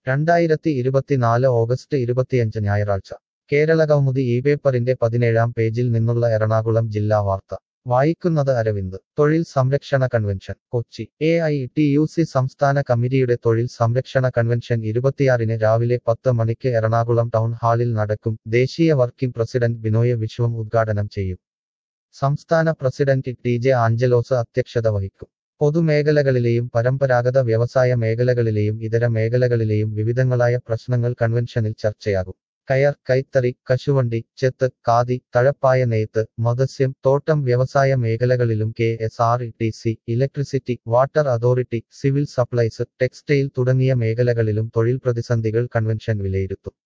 രണ്ടായിരത്തി ഇരുപത്തിനാല് ഓഗസ്റ്റ് ഇരുപത്തിയഞ്ച് ഞായറാഴ്ച കേരള കൗമുദി ഈ പേപ്പറിന്റെ പതിനേഴാം പേജിൽ നിന്നുള്ള എറണാകുളം ജില്ലാ വാർത്ത വായിക്കുന്നത് അരവിന്ദ് തൊഴിൽ സംരക്ഷണ convention Kochi A I T U C സംസ്ഥാന കമ്മിറ്റിയുടെ തൊഴിൽ സംരക്ഷണ കൺവെൻഷൻ ഇരുപത്തിയാറിന് രാവിലെ പത്ത് മണിക്ക് എറണാകുളം ടൗൺ ഹാളിൽ നടക്കും ദേശീയ വർക്കിംഗ് പ്രസിഡന്റ് ബിനോയ് വിശ്വം ഉദ്ഘാടനം ചെയ്യും സംസ്ഥാന പ്രസിഡന്റ് ടി ജെ ആഞ്ചലോസ് അധ്യക്ഷത വഹിക്കും പൊതുമേഖലകളിലെയും പരമ്പരാഗത വ്യവസായ മേഖലകളിലെയും ഇതര മേഖലകളിലെയും വിവിധങ്ങളായ പ്രശ്നങ്ങൾ കൺവെൻഷനിൽ ചർച്ചയാകും കയർ കൈത്തറി കശുവണ്ടി ചെത്ത് കാതി തഴപ്പായ നെയ്ത്ത് മത്സ്യം തോട്ടം വ്യവസായ മേഖലകളിലും K S R T C electricity water authority civil supplies textile തുടങ്ങിയ മേഖലകളിലും തൊഴിൽ പ്രതിസന്ധികൾ കൺവെൻഷൻ വിലയിരുത്തും